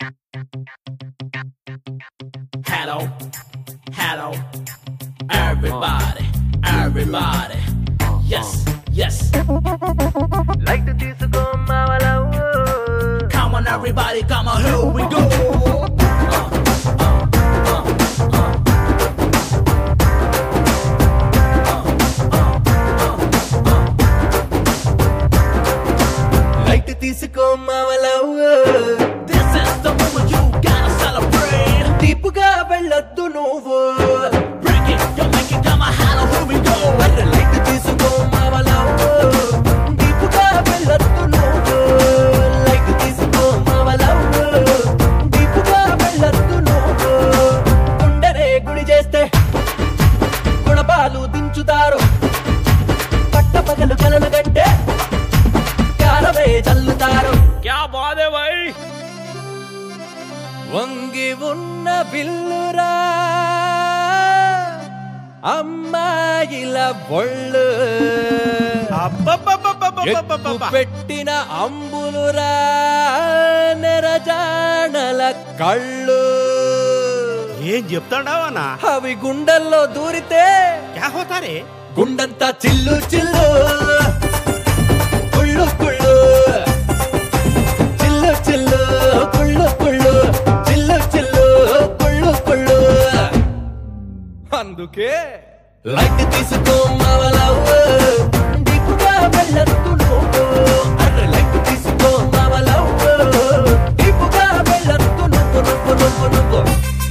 Hello, hello, everybody, everybody. Yes, yes. Light తీసుకో మావలవు Come on, everybody, come on, here we go. Light తీసుకో మావలవు This is the moment you gotta celebrate. దీపుగా వెళ్ళొద్దు నువ్వు Break it, you make it, come on, hello, here we go. అరే light తీసుకో మావలవు దీపుగా వెళ్ళొద్దు నువ్వు లైట్ తీసుకో మావలవు దీపుగా వెళ్ళొద్దు నువ్వు గుండెనే గుడి చేస్తే గుణపాలు దించుతారు పట్టపగలు కలలు కంటే కాలమే చల్లుతారు क्या बात है भाई వంగి ఉన్న బిల్లురా అమ్మాయిల ఒళ్ళు ఎక్కు పెట్టిన అంబులురా నెరజానల కళ్ళు ఏం చెప్తాడావనా అవి గుండెల్లో దూరితే క్యా హోతా రే గుండంతా చిల్లు చిల్లు కుళ్ళు కుళ్ళు చిల్లు చిల్లు కుళ్ళు కుళ్ళు చిల్లు చిల్లు కుళ్ళు కుళ్ళు అందుకే లైట్ తీసుకో మావలవు దీపుగా వెళ్ళొద్దు నువ్వు అరే లైట్ తీసుకో మావలవు దీపుగా వెళ్ళొద్దు నువ్వు నువ్వు నువ్వు నువ్వు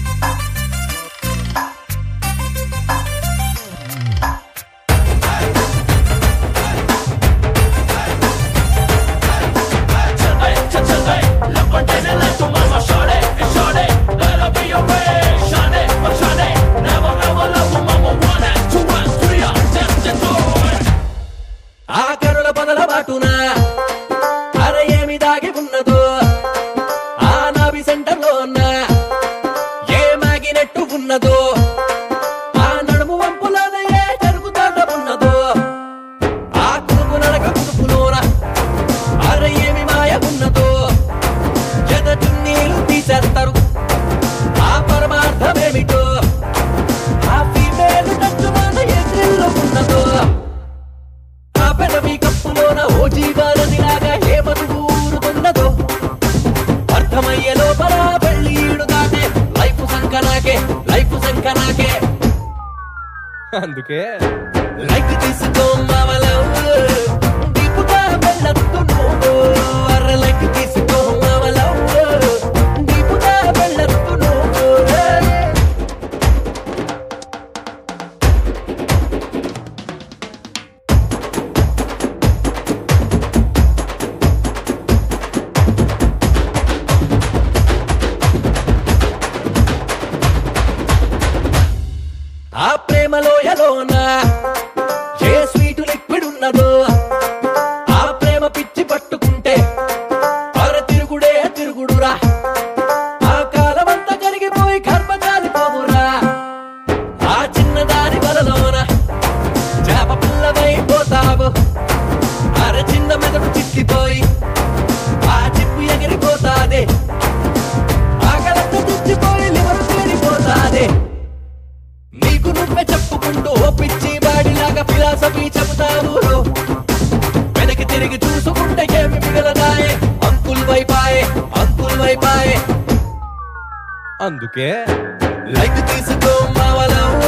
Hey, hey, look what they like to mama, shorty, shorty. Let her be your way, shorty, but shorty. Never, never love you, mama. One and two and three, I'm tempted to. ఆ కరుణ పొదల బాటున అర ఏమి దాగి ఉన్నదో ఆ నాభి సెంటర్లో ఉన్న ఏ మాగినట్టు ఉన్నదో ఆ నడుము వంపులోన ఏ జరుగుతాడ ఉన్నదో ఆ కురుపు నడక కురుపులోన అర ఏమి మాయ ఉన్నదో ఎదటి నీళ్ళు తీసేస్తారు ఆ పరమార్థమేమిటో ఆ ఫీమేలు టచ్చులోన ఏ థ్రిల్లు ఉన్నదో ఆ పెదవి కప్పులోన ఓ జీవాలదిలాగా ఏ మధువు ఊరుతున్నదో అర్థమయ్యే లోపల పెళ్లి ఈడు దాటే లైఫ్ సంకనాకే లైఫ్ సంకనాకే అందుకే లైట్ తీసుకో మావలవు దీపుగా వెళ్ళొద్దు నువ్వు అర్ర లైట్ తీసుకో మావలవు దీపుగా వెళ్ళొద్దు నువ్వు ఆ ప్రేమలో ఎలోన ఏ స్వీటు లిక్విడ్ ఉన్నదో ఆ ప్రేమ పిచ్చి పట్టుకుంటే పర తిరుగుడే తిరుగుడురా ఆ కాలమంతా కరిగిపోయి కర్మ కాలిపోవురా ఆ చిన్నదాని వలలోన చేప పిల్లవైపోతావు అర చిన్న మెదడు చిక్కిపోయి ఆ చిప్పు ఎగిరిపోతాదే ఆకలంతా తెచ్చిపోయి లివరు తేలిపోతాదే నీకు నువ్వే చెప్పుకుంటూ ఓ పిచ్చి వాడిలాగా ఫిలాసఫీ చెబుతావు వెనక్కి తిరిగి చూసుకుంటే ఏమి మిగలదాయే అంకుల్ వైపాయే అంకుల్ వైపాయే అందుకే లైట్ తీసుకో మావలవు